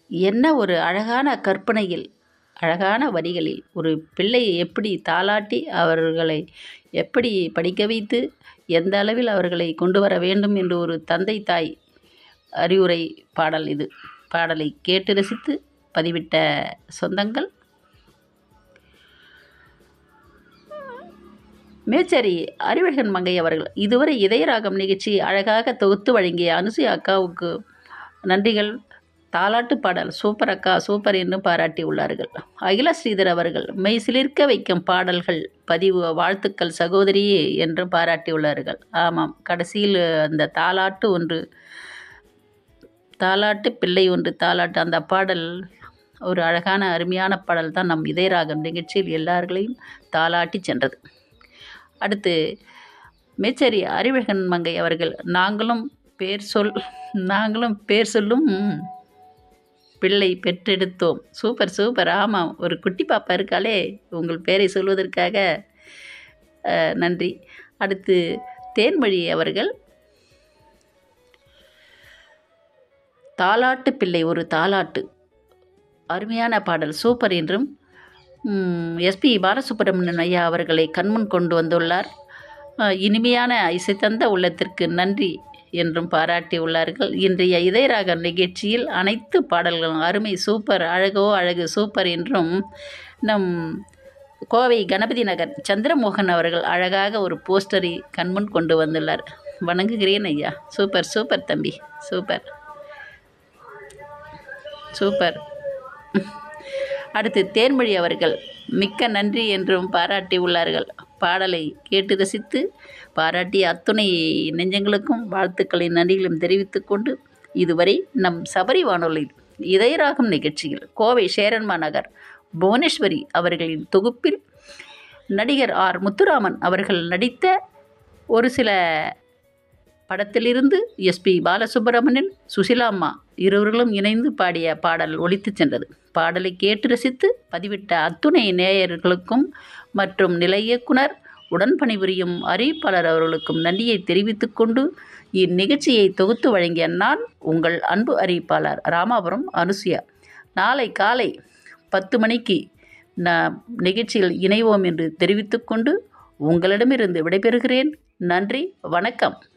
என்ன ஒரு அழகான கற்பனையில் அழகான வரிகளில் ஒரு பிள்ளையை எப்படி தாலாட்டி அவர்களை எப்படி படிக்க வைத்து எந்த அளவில் அவர்களை கொண்டு வர வேண்டும் என்று ஒரு தந்தை தாய் அறிவுரை பாடல் இது பாடலை கேட்டு ரசித்து பதிவிட்ட சொந்தங்கள் மேச்சேரி அறிவழகன் மங்கை அவர்கள் இதுவரை இதயராகம் நிகழ்ச்சி அழகாக தொகுத்து வழங்கிய அனுசுயா அக்காவுக்கு நன்றிகள் தாலாட்டு பாடல் சூப்பர் அக்கா சூப்பர் என்று பாராட்டி உள்ளார்கள் அகில ஸ்ரீதர் அவர்கள் மெய் சிலிர்க்க வைக்கும் பாடல்கள் பதிவு வாழ்த்துக்கள் சகோதரியே என்று பாராட்டியுள்ளார்கள் ஆமாம் கடைசியில் அந்த தாலாட்டு ஒன்று தாலாட்டு பிள்ளை ஒன்று தாலாட்டு அந்த பாடல் ஒரு அழகான அருமையான பாடல் தான் நம் இதயராகம் நிகழ்ச்சியில் எல்லார்களையும் தாலாட்டி சென்றது அடுத்து மேச்சேரி அறிவழகன் மங்கை அவர்கள் நாங்களும் பேர் சொல் நாங்களும் பேர் சொல்லும் பிள்ளை பெற்றெடுத்தோம் சூப்பர் சூப்பர் ஆமாம் ஒரு குட்டி பாப்பா இருக்காளே உங்கள் பேரை சொல்வதற்காக அஹ், நன்றி அடுத்து தேன்மொழி அவர்கள் தாலாட்டு பிள்ளை ஒரு தாலாட்டு அருமையான பாடல் சூப்பர் என்றும் எஸ்பி பாலசுப்ரமணியன் ஐயா அவர்களை கண்முன் கொண்டு வந்துள்ளார் அஹ், இனிமையான இசை தந்த உள்ளத்திற்கு நன்றி என்றும் பாராட்டி உள்ளார்கள் இன்றைய இதயராக நிகழ்ச்சியில் அனைத்து பாடல்களும் அருமை சூப்பர் அழகோ அழகு சூப்பர் என்றும் நம் கோவை கணபதி நகர் சந்திரமோகன் அவர்கள் அழகாக ஒரு போஸ்டரை கண்முன் கொண்டு வந்துள்ளார் வணங்குகிறேன் ஐயா சூப்பர் சூப்பர் தம்பி சூப்பர் சூப்பர் அடுத்து தேன்மொழி அவர்கள் மிக்க நன்றி என்றும் பாராட்டி உள்ளார்கள் பாடலை கேட்டு ரசித்து பாராட்டிய அத்துணை நெஞ்சங்களுக்கும் வாழ்த்துக்களின் நன்றிகளும் தெரிவித்துக் கொண்டு இதுவரை நம் சபரி வானொலி இதயராகம் நிகழ்ச்சியில் கோவை சேரன்மா நகர் புவனேஸ்வரி அவர்களின் தொகுப்பில் நடிகர் ஆர் முத்துராமன் அவர்கள் நடித்த ஒரு சில படத்திலிருந்து எஸ்பி பாலசுப்ரமணியன் சுசிலாம்மா இருவர்களும் இணைந்து பாடிய பாடல் ஒலித்துச் சென்றது பாடலை கேட்டு ரசித்து பதிவிட்ட அத்துணை நேயர்களுக்கும் மற்றும் நிலை இயக்குனர் உடன் பணிபுரியும் அறிவிப்பாளர் அவர்களுக்கும் நன்றியை தெரிவித்துக் கொண்டு இந்நிகழ்ச்சியை தொகுத்து வழங்கிய நான் உங்கள் அன்பு அறிவிப்பாளர் ராமாபுரம் அனுசுயா நாளை காலை பத்து மணிக்கு நான் நிகழ்ச்சியில் இணைவோம் என்று தெரிவித்துக்கொண்டு உங்களிடமிருந்து விடைபெறுகிறேன் நன்றி வணக்கம்